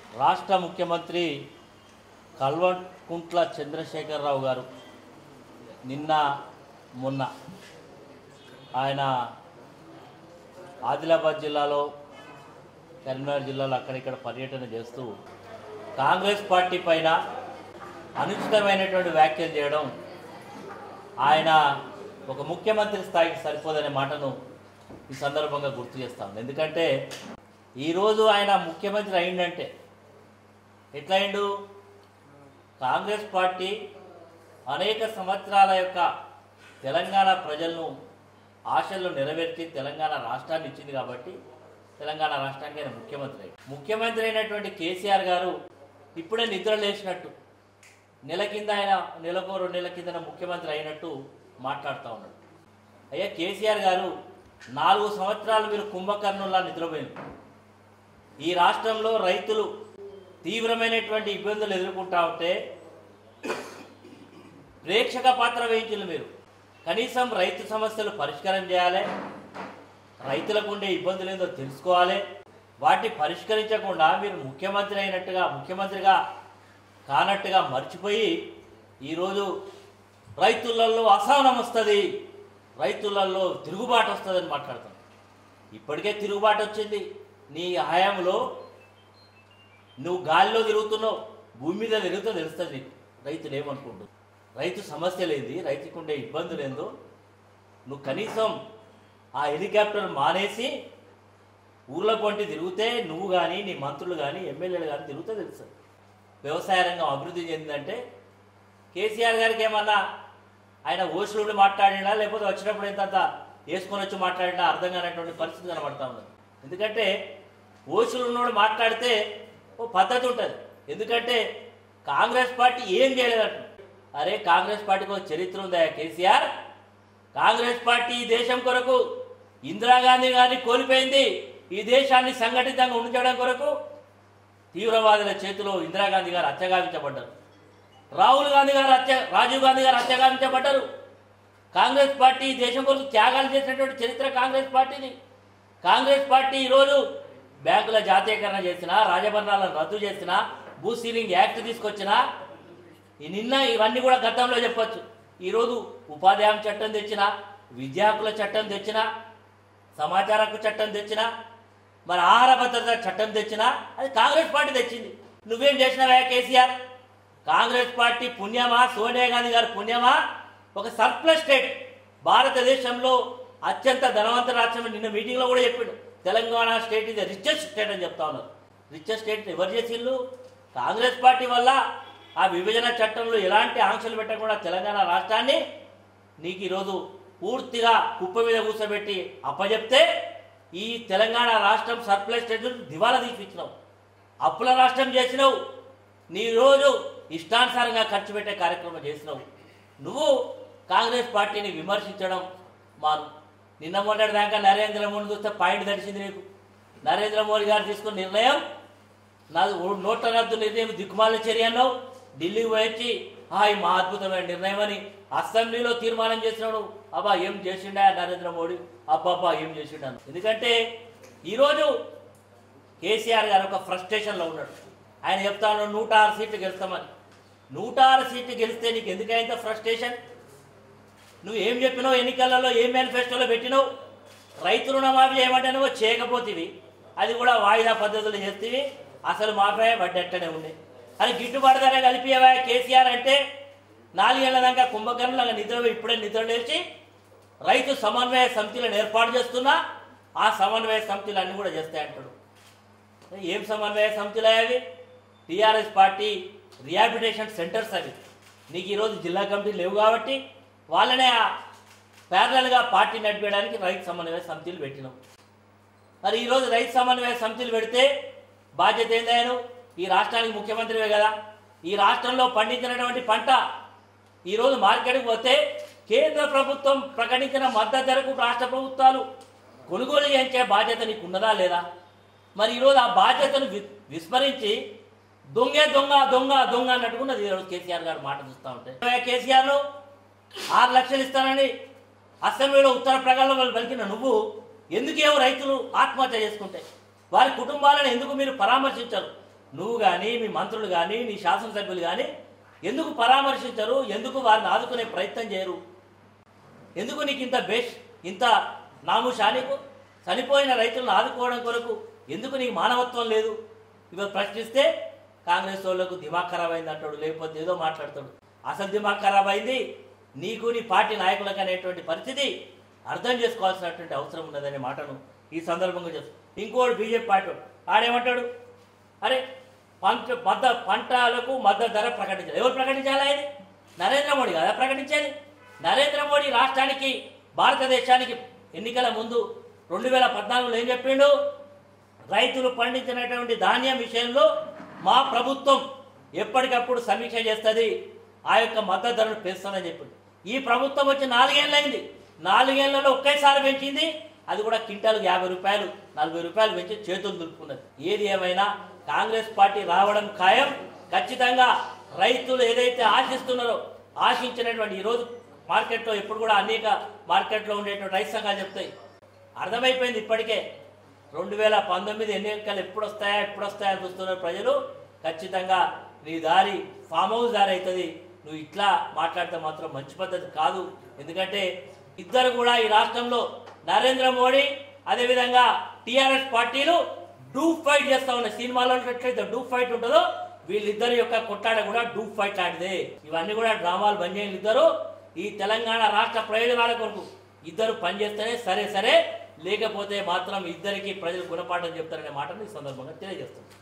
రాష్ట్ర ముఖ్యమంత్రి కల్వకుంట్ల చంద్రశేఖరరావు గారు నిన్న మొన్న ఆయన ఆదిలాబాద్ జిల్లాలో కరీంనగర్ జిల్లాలో అక్కడిక్కడ పర్యటన చేస్తూ కాంగ్రెస్ పార్టీ పైన అనుచితమైనటువంటి వ్యాఖ్యలు చేయడం ఆయన ఒక ముఖ్యమంత్రి స్థాయికి సరిపోదనే మాటను ఈ సందర్భంగా గుర్తు చేస్తాను ఎందుకంటే ఈరోజు ఆయన ముఖ్యమంత్రి అయిందంటే ఎట్లా అయిండు కాంగ్రెస్ పార్టీ అనేక సంవత్సరాల యొక్క తెలంగాణ ప్రజలను ఆశలు నెరవేర్చి తెలంగాణ రాష్ట్రాన్ని ఇచ్చింది కాబట్టి తెలంగాణ రాష్ట్రానికి ఆయన ముఖ్యమంత్రి అయ్యాడు. ముఖ్యమంత్రి అయినటువంటి కేసీఆర్ గారు ఇప్పుడే నిద్ర లేచినట్టు నెల కింద ఆయన నెలకో రెండు నెలల కింద ముఖ్యమంత్రి అయినట్టు మాట్లాడుతూ ఉన్నాడు అయ్యా కేసీఆర్ గారు నాలుగు సంవత్సరాలు మీరు కుంభకర్ణుల్లా నిద్రపోయింది ఈ రాష్ట్రంలో రైతులు తీవ్రమైనటువంటి ఇబ్బందులు ఎదుర్కొంటా ఉంటే ప్రేక్షక పాత్ర వహించారు మీరు కనీసం రైతు సమస్యలు పరిష్కారం చేయాలి రైతులకు ఉండే ఇబ్బందులు ఏందో తెలుసుకోవాలి వాటిని పరిష్కరించకుండా మీరు ముఖ్యమంత్రి అయినట్టుగా ముఖ్యమంత్రిగా కానట్టుగా మర్చిపోయి ఈరోజు రైతులలో అసహనం వస్తుంది రైతులలో తిరుగుబాటు వస్తుందని మాట్లాడుతాం ఇప్పటికే తిరుగుబాటు వచ్చింది నీ హయాంలో నువ్వు గాలిలో తిరుగుతున్నావు భూమి మీద తిరుగుతూ తెలుస్తుంది నీకు రైతులు ఏమనుకుంటున్నారు రైతు సమస్య లేది రైతుకు ఉండే ఇబ్బందులు ఏందో నువ్వు కనీసం ఆ హెలికాప్టర్ మానేసి ఊర్ల పొంటి తిరిగితే నువ్వు కానీ నీ మంత్రులు కానీ ఎమ్మెల్యేలు కానీ తిరుగుతే తెలుస్తుంది వ్యవసాయ రంగం అభివృద్ధి చెందిందంటే కేసీఆర్ గారికి ఏమన్నా ఆయన ఓసులుండి మాట్లాడినా లేకపోతే వచ్చినప్పుడు ఎంత వేసుకొని వచ్చి మాట్లాడినా అర్థం కానటువంటి పరిస్థితి కనబడతా ఉన్నది ఎందుకంటే ఓసులు ఉన్నోడు మాట్లాడితే ఓ పద్ధతి ఉంటుంది ఎందుకంటే కాంగ్రెస్ పార్టీ ఏం చేయలేదట అరే కాంగ్రెస్ పార్టీకి ఒక చరిత్ర ఉందా కేసీఆర్ కాంగ్రెస్ పార్టీ ఈ దేశం కొరకు ఇందిరాగాంధీ గారిని కోల్పోయింది ఈ దేశాన్ని సంఘటితంగా ఉంచడం కొరకు తీవ్రవాదుల చేతిలో ఇందిరాగాంధీ గారు హత్యగావించబడ్డారు రాహుల్ గాంధీ గారు హత్య రాజీవ్ గాంధీ గారు హత్యగావించబడ్డారు కాంగ్రెస్ పార్టీ ఈ దేశం కొరకు త్యాగాలు చేసినటువంటి చరిత్ర కాంగ్రెస్ పార్టీది కాంగ్రెస్ పార్టీ ఈరోజు బ్యాంకుల జాతీయకరణ చేసిన రాజభరణాలను రద్దు చేసిన భూ సీలింగ్ యాక్ట్ తీసుకొచ్చిన ఈ నిన్న ఇవన్నీ కూడా గతంలో చెప్పొచ్చు ఈరోజు ఉపాధి హామీ చట్టం తెచ్చిన విద్యా హక్కుల చట్టం తెచ్చిన సమాచార హక్కు చట్టం తెచ్చిన మరి ఆహార భద్రత చట్టం తెచ్చిన అది కాంగ్రెస్ పార్టీ తెచ్చింది నువ్వేం చేసినావా కేసీఆర్ కాంగ్రెస్ పార్టీ పుణ్యమా సోనియా గాంధీ గారి పుణ్యమా ఒక సర్ప్లస్ స్టేట్ భారతదేశంలో అత్యంత ధనవంత రాష్ట్రం నిన్న మీటింగ్లో కూడా చెప్పిండు తెలంగాణ స్టేట్ ఇది రిచెస్ట్ స్టేట్ అని చెప్తా ఉన్నారు రిచెస్ట్ స్టేట్ ఎవరు చేసిండ్రు కాంగ్రెస్ పార్టీ వల్ల ఆ విభజన చట్టంలో ఎలాంటి ఆంక్షలు పెట్టకుండా తెలంగాణ రాష్ట్రాన్ని నీకు ఈరోజు పూర్తిగా కుప్ప మీద కూర్చోబెట్టి అప్పచెప్తే ఈ తెలంగాణ రాష్ట్రం సర్ప్లస్ స్టేట్ దివాలా తీపిచ్చినావు అప్పుల రాష్ట్రం చేసినావు నీ రోజు ఇష్టానుసారంగా ఖర్చు పెట్టే కార్యక్రమం చేసినావు నువ్వు కాంగ్రెస్ పార్టీని విమర్శించడం మాను నిన్న మొన్నటి దాకా నరేంద్ర మోడీ చూస్తే పాయింట్ దడిచింది నీకు నరేంద్ర మోడీ గారు తీసుకున్న నిర్ణయం నాది ఓ- నోట్ల రద్దు నిర్ణయం దిక్కుమాల చర్య అన్నావు ఢిల్లీకి పోయి ఆ ఈ మా అద్భుతమైన నిర్ణయం అని అసెంబ్లీలో తీర్మానం చేసినాడు అబ్బా ఏం చేసిండా నరేంద్ర మోడీ అబ్బాబ్బా ఏం చేసిండాను ఎందుకంటే ఈరోజు కేసీఆర్ గారు ఒక ఫ్రస్ట్రేషన్లో ఉన్నాడు ఆయన చెప్తాను నూట ఆరు సీట్లు గెలుస్తామని నూట ఆరు సీట్లు గెలిస్తే నీకు ఎందుకైంత ఫ్రస్ట్రేషన్ నువ్వు ఏం చెప్పినావు ఎన్నికలలో ఏం మేనిఫెస్టోలో పెట్టినావు రైతు రుణమాఫీ ఏమంటానో చేయకపోతేవి అది కూడా వాయిదా పద్ధతులు చేస్తేవి అసలు మాఫీ పడ్డట్టనే ఉండే అది గిట్టుబాటు ధర కలిపియవా కేసీఆర్ అంటే నాలుగేళ్ల దాకా కుంభకర్ణులు నిద్ర ఇప్పుడే నిద్ర లేచి రైతు సమన్వయ సమితిలను ఏర్పాటు చేస్తున్నా ఆ సమన్వయ సమితిలు అన్ని కూడా చేస్తాయంటాడు ఏం సమన్వయ సమితిలు అవి టీఆర్ఎస్ పార్టీ రిహాబిలిటేషన్ సెంటర్స్ అవి నీకు ఈరోజు జిల్లా కమిటీ లేవు కాబట్టి వాళ్ళనే ప్యారలల్గా పార్టీ నడిపేయడానికి రైతు సమన్వయ సమితిలు పెట్టినాం మరి ఈరోజు రైతు సమన్వయ సమితిలు పెడితే బాధ్యత ఏందాయను ఈ రాష్ట్రానికి ముఖ్యమంత్రివే కదా ఈ రాష్ట్రంలో పండించినటువంటి పంట ఈరోజు మార్కెట్కి పోతే కేంద్ర ప్రభుత్వం ప్రకటించిన మద్దతు ధరకు రాష్ట్ర ప్రభుత్వాలు కొనుగోలు చేయించే బాధ్యత నీకు ఉన్నదా లేదా మరి ఈరోజు ఆ బాధ్యతను వి- విస్మరించి దొంగే దొంగ దొంగ దొంగ అన్నట్టుకున్నది ఈరోజు కేసీఆర్ గారు మాట చూస్తూ ఉంటే కేసీఆర్ ఆరు లక్షలు ఇస్తానని అసెంబ్లీలో ఉత్తర ప్రగల్భాలు పలికిన నువ్వు ఎందుకేమో రైతులు ఆత్మహత్య చేసుకుంటే వారి కుటుంబాలను ఎందుకు మీరు పరామర్శించరు నువ్వు కానీ మీ మంత్రులు కానీ నీ శాసనసభ్యులు కానీ ఎందుకు పరామర్శించరు ఎందుకు వారిని ఆదుకునే ప్రయత్నం చేయరు ఎందుకు నీకు ఇంత బేష్ ఇంత నాముషా నీకు చనిపోయిన రైతులను ఆదుకోవడం కొరకు ఎందుకు నీకు మానవత్వం లేదు ఇవాళ ప్రశ్నిస్తే కాంగ్రెస్ వాళ్ళకు దిమాగ్ ఖరాబ్ అయింది అంటాడు లేకపోతే ఏదో మాట్లాడతాడు అసలు దిమాగ్ ఖరాబ్ అయింది నీకు నీ పార్టీ నాయకులకు అనేటువంటి పరిస్థితి అర్థం చేసుకోవాల్సినటువంటి అవసరం ఉన్నదనే మాటను ఈ సందర్భంగా చెప్తాను ఇంకోటి బీజేపీ పార్టీ వాడు. ఆడేమంటాడు అరే పంట మద్ద పంటలకు మద్దతు ధర ప్రకటించాలి ఎవరు ప్రకటించాలి ఆయన నరేంద్ర మోడీ కదా ప్రకటించేది నరేంద్ర మోడీ రాష్ట్రానికి భారతదేశానికి ఎన్నికల ముందు రెండు వేల పద్నాలుగులో ఏం చెప్పిండు రైతులు పండించినటువంటి ధాన్యం విషయంలో మా ప్రభుత్వం ఎప్పటికప్పుడు సమీక్ష చేస్తుంది ఆ యొక్క మద్దతు ధరను పెంచుతుందని చెప్పింది ఈ ప్రభుత్వం వచ్చి నాలుగేళ్ళైంది నాలుగేళ్లలో ఒకేసారి పెంచింది అది కూడా క్వింటాల్కి యాభై రూపాయలు నలభై రూపాయలు పెంచి చేతులు దులుపుకున్నది ఏది ఏమైనా కాంగ్రెస్ పార్టీ రావడం ఖాయం ఖచ్చితంగా రైతులు ఏదైతే ఆశిస్తున్నారో ఆశించినటువంటి ఈరోజు మార్కెట్లో ఎప్పుడు కూడా అనేక మార్కెట్లో ఉండేటువంటి రైతు సంఘాలు చెప్తాయి అర్థమైపోయింది ఇప్పటికే రెండు వేల పంతొమ్మిది ఎన్నికలు ఎప్పుడు వస్తాయా ఎప్పుడు వస్తాయా అని చూస్తున్నారు ప్రజలు ఖచ్చితంగా నీ దారి ఫామ్ హౌస్ దారి అవుతుంది నువ్వు ఇట్లా మాట్లాడితే మాత్రం మంచి పద్ధతి కాదు ఎందుకంటే ఇద్దరు కూడా ఈ రాష్ట్రంలో నరేంద్ర మోడీ అదేవిధంగా టిఆర్ఎస్ పార్టీలు డూ ఫైట్ చేస్తా ఉన్నాయి సినిమాలో ఎట్లయితే డూ ఫైట్ ఉంటుందో వీళ్ళిద్దరి యొక్క కొట్లాడ కూడా డూ ఫైట్ లాంటిదే ఇవన్నీ కూడా డ్రామాలు బంద్ చేయని ఇద్దరు ఈ తెలంగాణ రాష్ట్ర ప్రయోజనాల కొరకు ఇద్దరు పనిచేస్తేనే సరే సరే లేకపోతే మాత్రం ఇద్దరికి ప్రజలు గుణపాఠం చెప్తారనే మాటను ఈ సందర్భంగా తెలియజేస్తుంది